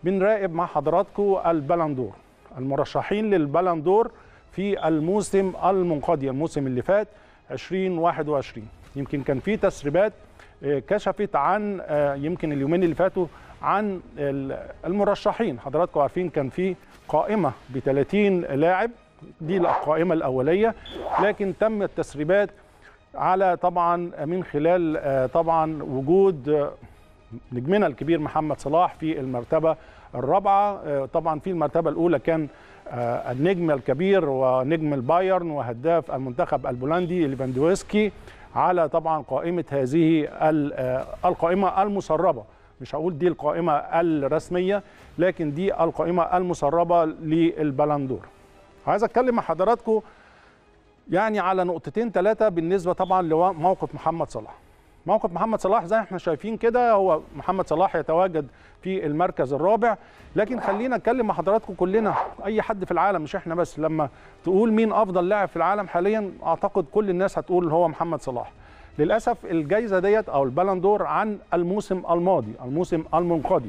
بنراقب مع حضراتكم البلندور المرشحين للبلندور في الموسم المنقضي الموسم اللي فات 2021 يمكن كان في تسريبات كشفت عن يمكن اليومين اللي فاتوا عن المرشحين حضراتكم عارفين كان في قائمه ب 30 لاعب دي القائمه الاوليه لكن تم التسريبات على طبعا من خلال طبعا وجود نجمنا الكبير محمد صلاح في المرتبه الرابعه طبعا في المرتبه الاولى كان النجم الكبير ونجم البايرن وهداف المنتخب البولندي ليفاندوفسكي على طبعا قائمه هذه القائمه المسربه مش هقول دي القائمه الرسميه لكن دي القائمه المسربه للبلندور عايز اتكلم مع حضراتكم يعني على نقطتين ثلاثه بالنسبه طبعا لموقف محمد صلاح موقف محمد صلاح زي ما احنا شايفين كده هو محمد صلاح يتواجد في المركز الرابع لكن خلينا نتكلم مع حضراتكم كلنا اي حد في العالم مش احنا بس لما تقول مين افضل لاعب في العالم حاليا اعتقد كل الناس هتقول هو محمد صلاح للاسف الجائزه ديت او البالندور عن الموسم الماضي الموسم المنقضي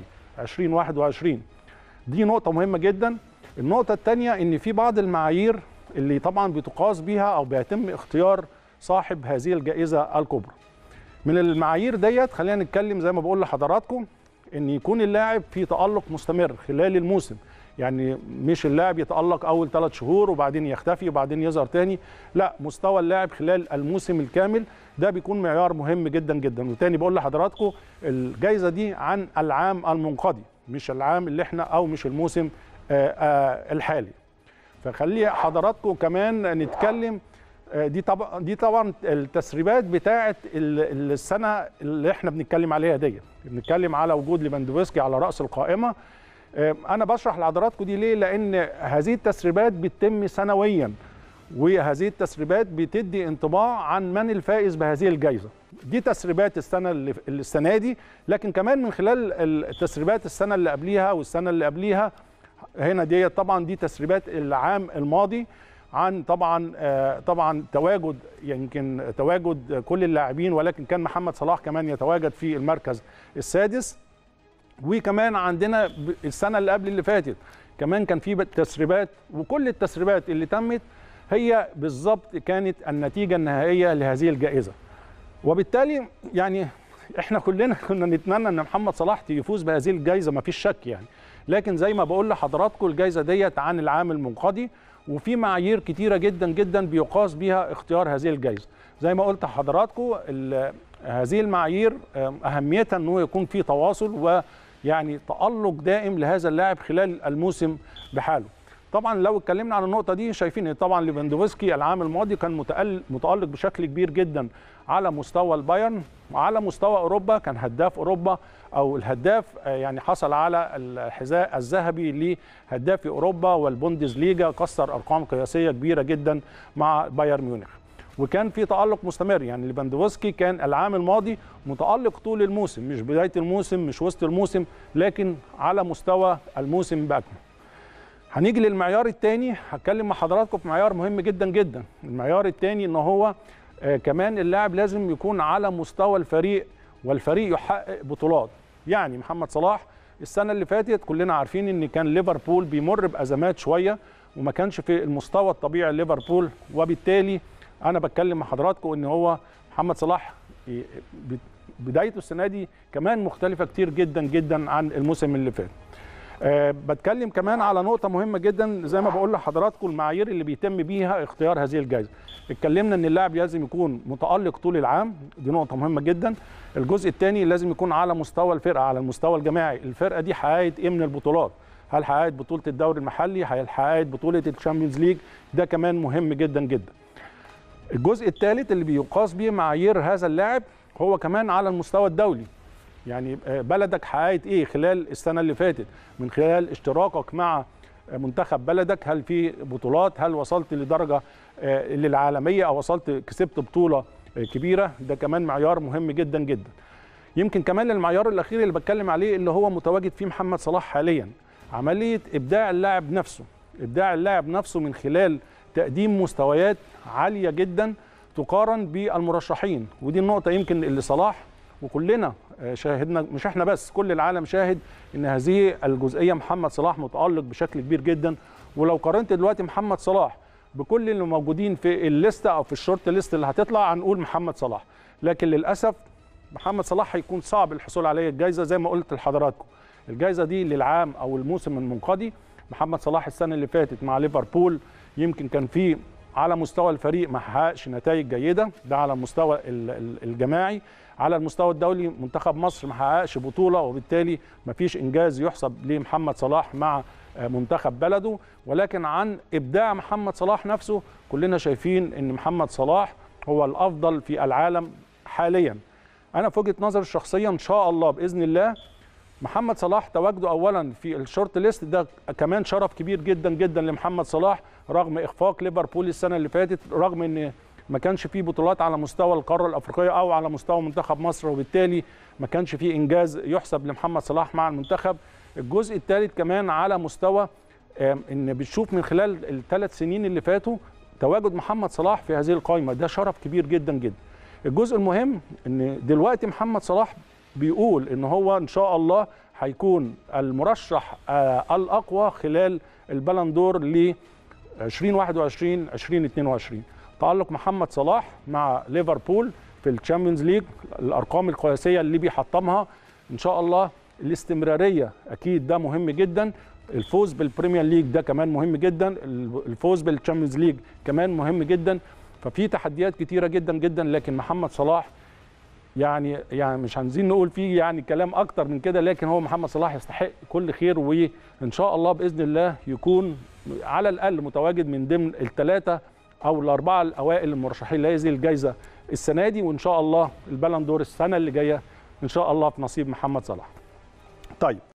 2021 دي نقطه مهمه جدا النقطه الثانيه ان في بعض المعايير اللي طبعا بتقاس بيها او بيتم اختيار صاحب هذه الجائزه الكبرى من المعايير ديت خلينا نتكلم زي ما بقول لحضراتكم ان يكون اللاعب في تالق مستمر خلال الموسم يعني مش اللاعب يتالق اول ثلاث شهور وبعدين يختفي وبعدين يظهر تاني لا مستوى اللاعب خلال الموسم الكامل ده بيكون معيار مهم جدا جدا وتاني بقول لحضراتكم الجائزه دي عن العام المنقضي مش العام اللي احنا او مش الموسم آآ آآ الحالي فخلي حضراتكم كمان نتكلم دي طبعا دي طبعا التسريبات بتاعه السنه اللي احنا بنتكلم عليها دي بنتكلم على وجود ليفاندوفسكي على راس القائمه انا بشرح لحضراتكم دي ليه لان هذه التسريبات بتتم سنويا وهذه التسريبات بتدي انطباع عن من الفائز بهذه الجائزه دي تسريبات السنه اللي السنه دي لكن كمان من خلال التسريبات السنه اللي قبليها والسنه اللي قبليها هنا دي طبعا دي تسريبات العام الماضي عن طبعا طبعا تواجد يمكن تواجد كل اللاعبين ولكن كان محمد صلاح كمان يتواجد في المركز السادس وكمان عندنا السنه اللي قبل اللي فاتت كمان كان في تسريبات وكل التسريبات اللي تمت هي بالظبط كانت النتيجه النهائيه لهذه الجائزه وبالتالي يعني احنا كلنا كنا نتمنى ان محمد صلاح يفوز بهذه الجائزه ما فيش شك يعني لكن زي ما بقول لحضراتكم الجائزه ديت عن العام المنقضي وفي معايير كتيره جدا جدا بيقاس بها اختيار هذه الجائزه زي ما قلت لحضراتكم هذه المعايير اهميتها انه يكون في تواصل ويعني تالق دائم لهذا اللاعب خلال الموسم بحاله طبعا لو اتكلمنا عن النقطه دي شايفين ان طبعا ليفاندوفسكي العام الماضي كان متالق بشكل كبير جدا على مستوى البايرن وعلى مستوى اوروبا كان هداف اوروبا او الهداف يعني حصل على الحذاء الذهبي لهداف اوروبا والبوندز ليجا كسر ارقام قياسيه كبيره جدا مع بايرن ميونخ وكان في تالق مستمر يعني ليفاندوفسكي كان العام الماضي متالق طول الموسم مش بدايه الموسم مش وسط الموسم لكن على مستوى الموسم باكمله هنيجي للمعيار الثاني هتكلم مع حضراتكم في معيار مهم جدا جدا المعيار الثاني ان هو آه كمان اللاعب لازم يكون على مستوى الفريق والفريق يحقق بطولات يعني محمد صلاح السنه اللي فاتت كلنا عارفين ان كان ليفربول بيمر بازمات شويه وما كانش في المستوى الطبيعي ليفربول وبالتالي انا بتكلم مع حضراتكم ان هو محمد صلاح بدايته السنه دي كمان مختلفه كتير جدا جدا عن الموسم اللي فات أه بتكلم كمان على نقطة مهمة جدا زي ما بقول لحضراتكم المعايير اللي بيتم بيها اختيار هذه الجائزة. اتكلمنا ان اللاعب لازم يكون متألق طول العام دي نقطة مهمة جدا. الجزء الثاني لازم يكون على مستوى الفرقة على المستوى الجماعي، الفرقة دي حققت ايه من البطولات؟ هل حققت بطولة الدوري المحلي؟ هل حققت بطولة الشامبيونز ليج؟ ده كمان مهم جدا جدا. الجزء الثالث اللي بيقاس بيه معايير هذا اللاعب هو كمان على المستوى الدولي. يعني بلدك حققت ايه خلال السنه اللي فاتت من خلال اشتراكك مع منتخب بلدك هل في بطولات هل وصلت لدرجه للعالميه او وصلت كسبت بطوله كبيره ده كمان معيار مهم جدا جدا يمكن كمان المعيار الاخير اللي بتكلم عليه اللي هو متواجد فيه محمد صلاح حاليا عمليه ابداع اللاعب نفسه ابداع اللاعب نفسه من خلال تقديم مستويات عاليه جدا تقارن بالمرشحين ودي النقطه يمكن اللي صلاح وكلنا شاهدنا مش احنا بس كل العالم شاهد ان هذه الجزئيه محمد صلاح متالق بشكل كبير جدا ولو قارنت دلوقتي محمد صلاح بكل اللي موجودين في الليسته او في الشورت ليست اللي هتطلع هنقول محمد صلاح لكن للاسف محمد صلاح هيكون صعب الحصول عليه الجائزه زي ما قلت لحضراتكم الجائزه دي للعام او الموسم المنقضي محمد صلاح السنه اللي فاتت مع ليفربول يمكن كان في على مستوى الفريق ما حققش نتائج جيده ده على المستوى الجماعي على المستوى الدولي منتخب مصر ما حققش بطوله وبالتالي ما فيش انجاز يحسب لمحمد صلاح مع منتخب بلده ولكن عن ابداع محمد صلاح نفسه كلنا شايفين ان محمد صلاح هو الافضل في العالم حاليا انا في وجهه نظري الشخصيه ان شاء الله باذن الله محمد صلاح تواجده اولا في الشورت ليست ده كمان شرف كبير جدا جدا لمحمد صلاح رغم اخفاق ليفربول السنه اللي فاتت رغم ان ما كانش فيه بطولات على مستوى القاره الافريقيه او على مستوى منتخب مصر وبالتالي ما كانش فيه انجاز يحسب لمحمد صلاح مع المنتخب الجزء الثالث كمان على مستوى ان بتشوف من خلال الثلاث سنين اللي فاتوا تواجد محمد صلاح في هذه القائمه ده شرف كبير جدا جدا الجزء المهم ان دلوقتي محمد صلاح بيقول ان هو ان شاء الله هيكون المرشح الاقوى خلال البلندور ل 2021 2022 تألق محمد صلاح مع ليفربول في الشامبيونز ليج الارقام القياسيه اللي بيحطمها ان شاء الله الاستمراريه اكيد ده مهم جدا الفوز بالبريمير ليج ده كمان مهم جدا الفوز بالتشامبيونز ليج كمان مهم جدا ففي تحديات كتيره جدا جدا لكن محمد صلاح يعني يعني مش عايزين نقول فيه يعني كلام اكتر من كده لكن هو محمد صلاح يستحق كل خير وان شاء الله باذن الله يكون على الاقل متواجد من ضمن الثلاثه او الاربعه الاوائل المرشحين لهذه الجائزه السنه دي وان شاء الله البالون دور السنه اللي جايه ان شاء الله في نصيب محمد صلاح. طيب